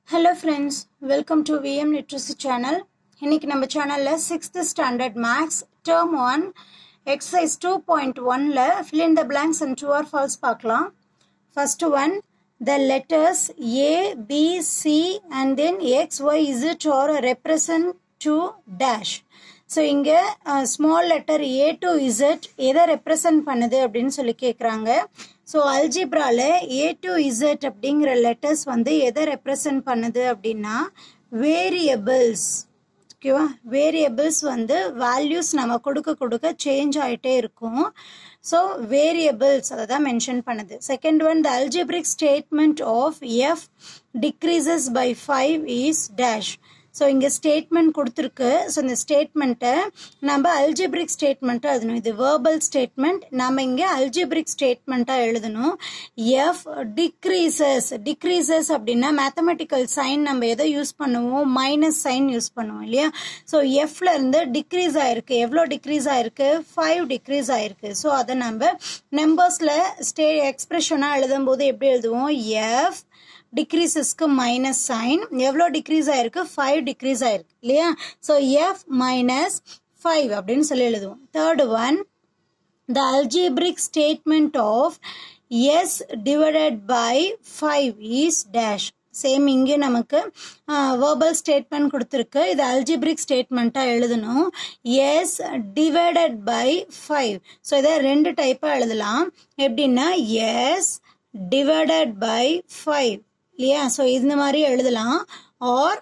Hello friends welcome to VM literacy channel இன்னைக்கு நம்ம சேனலில் sixth standard maths term one exercise two point ஒனில் fill in the blanks and true or false பார்க்கலாம் first one the letters A B C and then X Y is or represent to dash so இங்கே small letter A to Z எதை ரெப்ரசன்ட் பண்ணுது அப்படின்னு சொல்லி கேட்குறாங்க so அல்ஜிப்ரால A to Z அப்படிங்கிற லெட்டர்ஸ் வந்து எதை ரெப்ரசன்ட் பண்ணுது அப்படின்னா வேரியபிள்ஸ் ஓகேவா வேரியபிள்ஸ் வந்து வேல்யூஸ் நம்ம கொடுக்க கொடுக்க சேஞ்ச் ஆகிட்டே இருக்கும் ஸோ வேரியபிள்ஸ் அதை தான் மென்ஷன் பண்ணுது second one the algebraic statement of F decreases by five is dash so இங்கே ஸ்டேட்மெண்ட் கொடுத்துருக்கு ஸோ இந்த ஸ்டேட்மெண்ட்டை நம்ம அல்ஜிப்ரிக் ஸ்டேட்மெண்ட்டாக எழுதணும் இது வேர்பல் ஸ்டேட்மெண்ட் நம்ம இங்கே அல்ஜிப்ரிக் ஸ்டேட்மெண்ட்டாக எழுதணும் எஃப் டிக்ரீசஸ் டிக்ரீசஸ் அப்படின்னா மேத்தமெட்டிக்கல் சைன் நம்ம எதை யூஸ் பண்ணுவோம் மைனஸ் சைன் யூஸ் பண்ணுவோம் இல்லையா ஸோ எஃப்ல இருந்து டிக்ரீஸ் ஆயிருக்கு எவ்வளோ டிக்ரீஸ் ஆயிருக்கு ஃபைவ் டிக்ரீஸ் ஆயிருக்கு ஸோ அதை நம்ம நம்பர்ஸில் ஸ்டே எக்ஸ்பிரஷனாக எழுதும் போது எப்படி எழுதுவோம் எஃப் டிக்ரீசஸ்க்கு மைனஸ் சைன் எவ்வளோ டிக்ரீஸ் ஆயிருக்கு ஃபைவ் டிக்ரீஸ் ஆயிருக்கு இல்லையா ஸோ எஃப் மைனஸ் ஃபைவ் அப்படின்னு சொல்லி எழுதுவோம் third one the algebraic statement of S divided by five is dash same இங்கே நமக்கு வேர்பல் ஸ்டேட்மெண்ட் கொடுத்துருக்கு இது அல்ஜிப்ரிக் ஸ்டேட்மெண்ட்டாக எழுதணும் S divided by five so இதை ரெண்டு டைப்பாக எழுதலாம் எப்படின்னா எஸ் டிவைடட் பை ஃபைவ் இல்லையா ஸோ இந்த மாதிரி எழுதலாம் ஆர்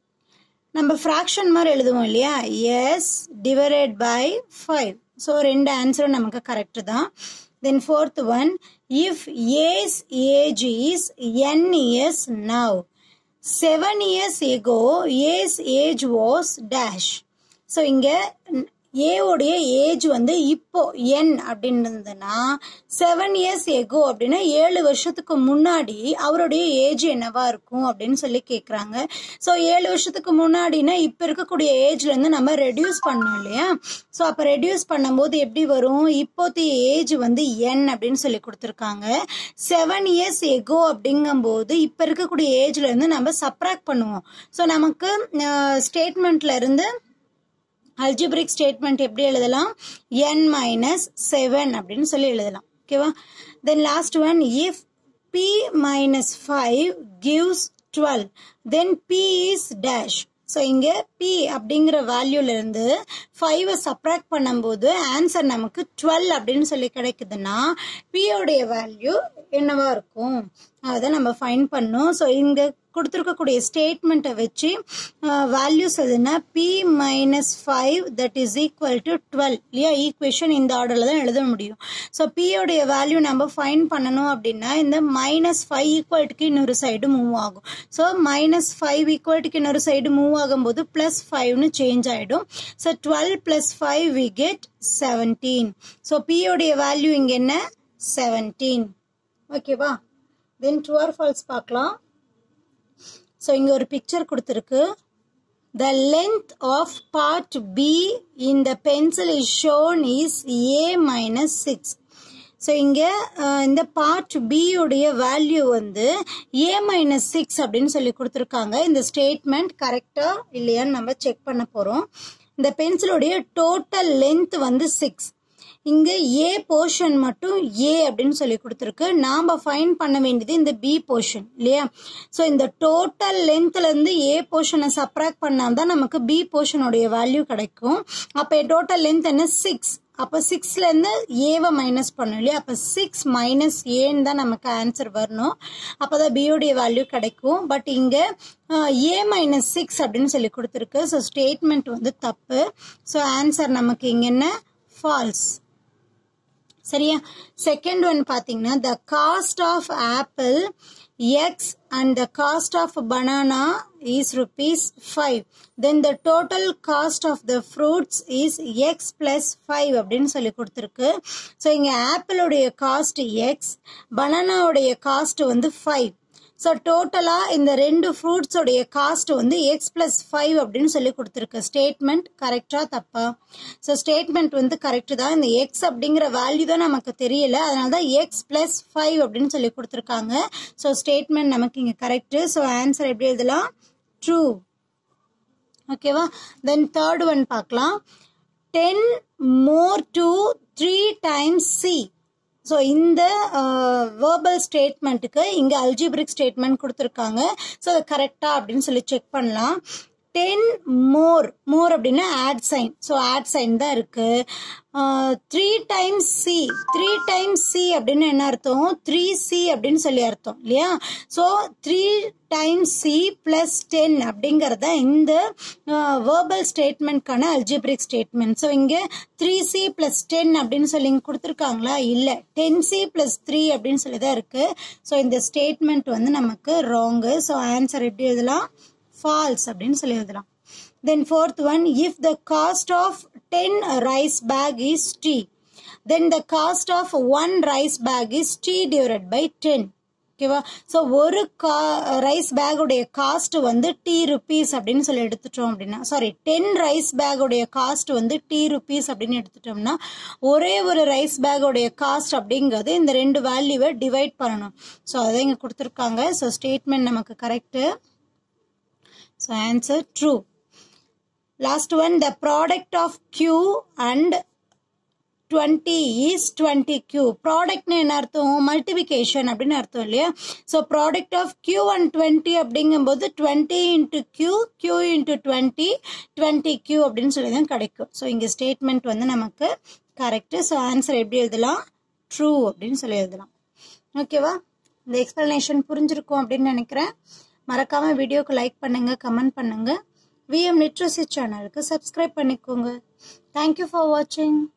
நம்ம ஃப்ராக்ஷன் மாதிரி எழுதுவோம் இல்லையா S divided by five so ரெண்டு ஆன்சரும் நமக்கு கரெக்டு தான் then fourth one if A's age is N years now seven years ago A's age was dash so இங்கே ஏவுடைய ஏஜ் வந்து இப்போ என் அப்படின்னு இருந்ததுன்னா செவன் இயர்ஸ் எகோ அப்படின்னா ஏழு வருஷத்துக்கு முன்னாடி அவருடைய ஏஜ் என்னவா இருக்கும் அப்படின்னு சொல்லி கேட்குறாங்க ஸோ ஏழு வருஷத்துக்கு முன்னாடினா இப்போ இருக்கக்கூடிய ஏஜ்ல இருந்து நம்ம ரெடியூஸ் பண்ணோம் இல்லையா ஸோ அப்போ ரெடியூஸ் பண்ணும்போது எப்படி வரும் இப்போதைய ஏஜ் வந்து என் அப்படின்னு சொல்லி கொடுத்துருக்காங்க செவன் இயர்ஸ் எகோ அப்படிங்கும்போது இப்போ இருக்கக்கூடிய ஏஜ்ல இருந்து நம்ம சப்ராக்ட் பண்ணுவோம் ஸோ நமக்கு ஸ்டேட்மெண்ட்ல இருந்து அல்ஜிப்ரிக் ஸ்டேட்மெண்ட் எப்படி எழுதலாம் என் மைனஸ் செவன் அப்படின்னு சொல்லி எழுதலாம் ஓகேவா then last one if B minus five gives twelve then B is dash so இங்கே பி அப்படிங்கிற வேல்யூல இருந்து ஃபைவை சப்ராக்ட் பண்ணும்போது ஆன்சர் நமக்கு டுவெல் அப்படின்னு சொல்லி கிடைக்குதுன்னா பியோடைய வேல்யூ என்னவா இருக்கும் அதை நம்ம ஃபைன் பண்ணோம் ஸோ இங்கே கொடுத்துருக்கக்கூடிய ஸ்டேட்மெண்ட்டை வச்சு வேல்யூஸ் எதுனா B minus five that is equal to twelve இல்லையா ஈக்குவேஷன் இந்த ஆர்டரில் தான் எழுத முடியும் ஸோ பியோடைய வேல்யூ நம்ம ஃபைன் பண்ணணும் அப்படின்னா இந்த மைனஸ் ஃபைவ் ஈக்குவல்ட்டுக்கு இன்னொரு சைடு மூவ் ஆகும் ஸோ மைனஸ் ஃபைவ் ஈக்குவல்ட்டுக்கு இன்னொரு சைடு மூவ் ஆகும்போது ப்ளஸ் ஃபைவ்னு சேஞ்ச் ஆகிடும் so twelve plus five we get seventeen so பியோடைய வேல்யூ இங்கே என்ன செவன்டீன் ஓகேவா தென் ட்ரூ ஆர் ஃபால்ஸ் பார்க்கலாம் ஸோ இங்கே ஒரு பிக்சர் கொடுத்துருக்கு த length of part B in the pencil is shown is A minus six so இங்கே இந்த பார்ட் பியுடைய வேல்யூ வந்து ஏ மைனஸ் சிக்ஸ் அப்படின்னு சொல்லி கொடுத்துருக்காங்க இந்த ஸ்டேட்மெண்ட் கரெக்டாக இல்லையான்னு நம்ம செக் பண்ண போகிறோம் இந்த பென்சிலுடைய டோட்டல் லென்த் வந்து சிக்ஸ் இங்கே ஏ போர்ஷன் மட்டும் ஏ அப்படின்னு சொல்லி கொடுத்துருக்கு நாம் ஃபைன் பண்ண வேண்டியது இந்த பி போர்ஷன் இல்லையா ஸோ இந்த டோட்டல் லென்த்லேருந்து ஏ போர்ஷனை சப்ராக்ட் பண்ணால் தான் நமக்கு பி போர்ஷனுடைய வேல்யூ கிடைக்கும் அப்போ டோட்டல் லென்த் என்ன சிக்ஸ் அப்போ சிக்ஸ்லேருந்து ஏவை மைனஸ் பண்ணும் இல்லையா அப்போ சிக்ஸ் மைனஸ் ஏன்னு தான் நமக்கு ஆன்சர் வரணும் அப்போ தான் பியோடைய வேல்யூ கிடைக்கும் பட் இங்கே ஏ மைனஸ் சிக்ஸ் அப்படின்னு சொல்லி கொடுத்துருக்கு ஸோ ஸ்டேட்மெண்ட் வந்து தப்பு ஸோ ஆன்சர் நமக்கு இங்கே என்ன ஃபால்ஸ் சரியா செகண்ட் ஒன் பார்த்தீங்கன்னா the cost of apple X and the cost of banana is rupees five then the total cost of the fruits is X plus five அப்படின்னு சொல்லி கொடுத்துருக்கு ஸோ இங்கே ஆப்பிளுடைய காஸ்ட் எக்ஸ் பனானாவுடைய காஸ்ட் வந்து five so டோட்டலாக இந்த ரெண்டு ஃப்ரூட்ஸோடைய காஸ்ட் வந்து எக்ஸ் ப்ளஸ் ஃபைவ் அப்படின்னு சொல்லி கொடுத்துருக்கு ஸ்டேட்மெண்ட் கரெக்டாக தப்பா ஸோ ஸ்டேட்மெண்ட் வந்து கரெக்டு தான் இந்த எக்ஸ் அப்படிங்கிற வேல்யூ தான் நமக்கு தெரியல அதனால தான் எக்ஸ் ப்ளஸ் ஃபைவ் அப்படின்னு சொல்லி கொடுத்துருக்காங்க ஸோ ஸ்டேட்மெண்ட் நமக்கு இங்கே கரெக்டு ஸோ ஆன்சர் எப்படி எழுதலாம் ட்ரூ ஓகேவா தென் தேர்ட் ஒன் பார்க்கலாம் ten more to three times C so இந்த வேர்பல் ஸ்டேட்மெண்ட்டுக்கு இங்கே அல்ஜிபிரிக் ஸ்டேட்மெண்ட் கொடுத்துருக்காங்க ஸோ அது கரெக்டாக அப்படின்னு சொல்லி செக் பண்ணலாம் டென் மோர் மோர் அப்படின்னா add sign so add sign தான் இருக்கு three times C three times C அப்படின்னு என்ன அர்த்தம் த்ரீ சி அப்படின்னு சொல்லி அர்த்தம் இல்லையா so three times C plus ten அப்படிங்கிறத இந்த வேர்பல் ஸ்டேட்மெண்ட்கான அல்ஜிபிரிக் ஸ்டேட்மெண்ட் ஸோ இங்கே த்ரீ சி பிளஸ் டென் அப்படின்னு சொல்லி இங்கே கொடுத்துருக்காங்களா இல்லை டென் சி பிளஸ் த்ரீ அப்படின்னு சொல்லி தான் இருக்கு ஸோ இந்த ஸ்டேட்மெண்ட் வந்து நமக்கு ராங்கு ஸோ ஆன்சர் எப்படி எழுதலாம் ஃபால்ஸ் அப்படின்னு சொல்லி எழுதலாம் then fourth one if the cost of ten rice bag is T then the cost of one rice bag is T divide by ten ஓகேவா ஸோ ஒரு கா ரைஸ் பேக்குடைய காஸ்ட் வந்து டி ருபீஸ் அப்படின்னு சொல்லி எடுத்துட்டோம் அப்படின்னா சாரி டென் ரைஸ் பேக்குடைய காஸ்ட் வந்து டி ருபீஸ் அப்படின்னு எடுத்துட்டோம்னா ஒரே ஒரு ரைஸ் பேக்குடைய காஸ்ட் அப்படிங்கிறது இந்த ரெண்டு வேல்யூவை டிவைட் பண்ணணும் ஸோ அதை இங்கே கொடுத்துருக்காங்க ஸோ ஸ்டேட்மெண்ட் நமக்கு correct So answer true. Last one, the product of Q and 20 is 20Q. Product என்ன அர்த்தம் மல்டிபிகேஷன் அப்படின்னு அர்த்தம் இல்லையா so product of Q and twenty அப்படிங்கும்போது twenty into Q Q into twenty twenty Q அப்படின்னு சொல்லி தான் கிடைக்கும் ஸோ இங்கே ஸ்டேட்மெண்ட் வந்து நமக்கு கரெக்டு ஸோ ஆன்சர் எப்படி எழுதலாம் ட்ரூ அப்படின்னு சொல்லி எழுதலாம் ஓகேவா இந்த எக்ஸ்பிளனேஷன் புரிஞ்சிருக்கும் அப்படின்னு நினைக்கிறேன் மறக்காம வீடியோக்கு லைக் பண்ணுங்க கமெண்ட் பண்ணுங்க விஎம் லிட்ரஸி சேனலுக்கு சப்ஸ்கிரைப் பண்ணிக்கோங்க தேங்க்யூ ஃபார் வாட்சிங்